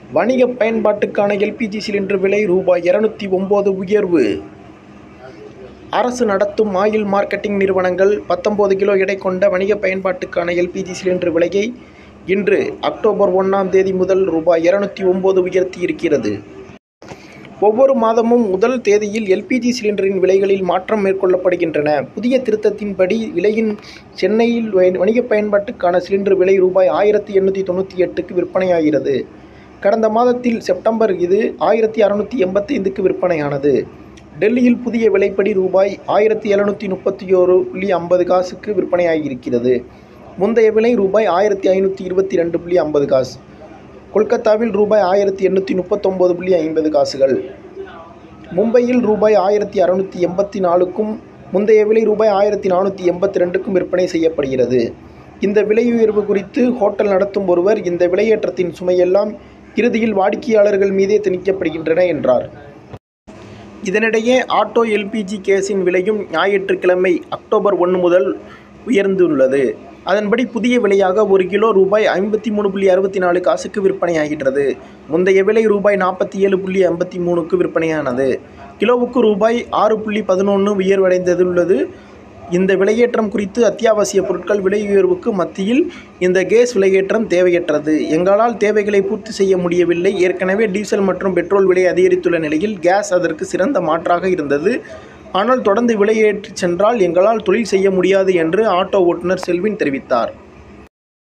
வணிக பயன்பாட்டுக்கான LPG cylinder விலை ரூபாய் இருநூத்தி ஒம்பது உயர்வு அரசு நடத்தும் ஆயில் மார்க்கெட்டிங் நிறுவனங்கள் பத்தொன்பது கிலோ எடை கொண்ட வணிக பயன்பாட்டுக்கான எல்பிஜி சிலிண்டர் விலையை இன்று அக்டோபர் ஒன்றாம் தேதி முதல் ரூபாய் இருநூத்தி ஒம்பது உயர்த்தி இருக்கிறது ஒவ்வொரு மாதமும் முதல் தேதியில் எல்பிஜி சிலிண்டரின் விலைகளில் மாற்றம் மேற்கொள்ளப்படுகின்றன புதிய திருத்தத்தின்படி விலையின் சென்னையில் வ- வணிக பயன்பாட்டுக்கான சிலிண்டர் விலை ரூபாய் ஆயிரத்தி எண்ணூற்றி தொண்ணூற்றி எட்டுக்கு விற்பனையாகிறது கடந்த மாதத்தில் செப்டம்பர் இது ஆயிரத்தி அறநூற்றி எண்பத்தைந்துக்கு விற்பனையானது டெல்லியில் புதிய விலைப்படி ரூபாய் ஆயிரத்தி எழுநூற்றி முப்பத்தி ஓரு புள்ளி ஐம்பது காசுக்கு விற்பனையாகியிருக்கிறது முந்தைய விலை ரூபாய் ஆயிரத்தி ஐநூற்றி இருபத்தி ரெண்டு புள்ளி ஐம்பது காசு கொல்கத்தாவில் ரூபாய் ஆயிரத்தி எண்ணூற்றி முப்பத்தொம்போது புள்ளி ஐம்பது காசுகள் மும்பையில் ரூபாய் ஆயிரத்தி அறநூற்றி எண்பத்தி நாலுக்கும் முந்தைய விலை ரூபாய் ஆயிரத்தி நானூற்றி எண்பத்தி ரெண்டுக்கும் விற்பனை செய்யப்படுகிறது இந்த விலை உயர்வு குறித்து ஹோட்டல் நடத்தும் ஒருவர் இந்த விலையேற்றத்தின் சுமையெல்லாம் இறுதியில் வாடிக்கையாளர்கள் மீதே திணிக்கப்படுகின்றன என்றார் இதனிடையே ஆட்டோ எல்பிஜி கேஸின் விலையும் ஞாயிற்றுக்கிழமை அக்டோபர் ஒன்று முதல் உயர்ந்துள்ளது அதன்படி புதிய விலையாக ஒரு கிலோ ரூபாய் ஐம்பத்தி மூணு புள்ளி அறுபத்தி நாலு காசுக்கு விற்பனையாகின்றது முந்தைய விலை ரூபாய் நாற்பத்தி ஏழு புள்ளி ஐம்பத்தி மூணுக்கு விற்பனையானது கிலோவுக்கு ரூபாய் ஆறு புள்ளி பதினொன்று உயர்வடைந்துள்ளது இந்த விலையேற்றம் குறித்து அத்தியாவசிய பொருட்கள் விலை உயர்வுக்கு மத்தியில் இந்த கேஸ் விலையேற்றம் தேவையற்றது எங்களால் தேவைகளை பூர்த்தி செய்ய முடியவில்லை ஏற்கனவே டீசல் மற்றும் பெட்ரோல் விலை அதிகரித்துள்ள நிலையில் கேஸ் அதற்கு சிறந்த மாற்றாக இருந்தது ஆனால் தொடர்ந்து விலையேற்றி சென்றால் எங்களால் தொழில் செய்ய முடியாது என்று ஆட்டோ ஓட்டுநர் செல்வின் தெரிவித்தார்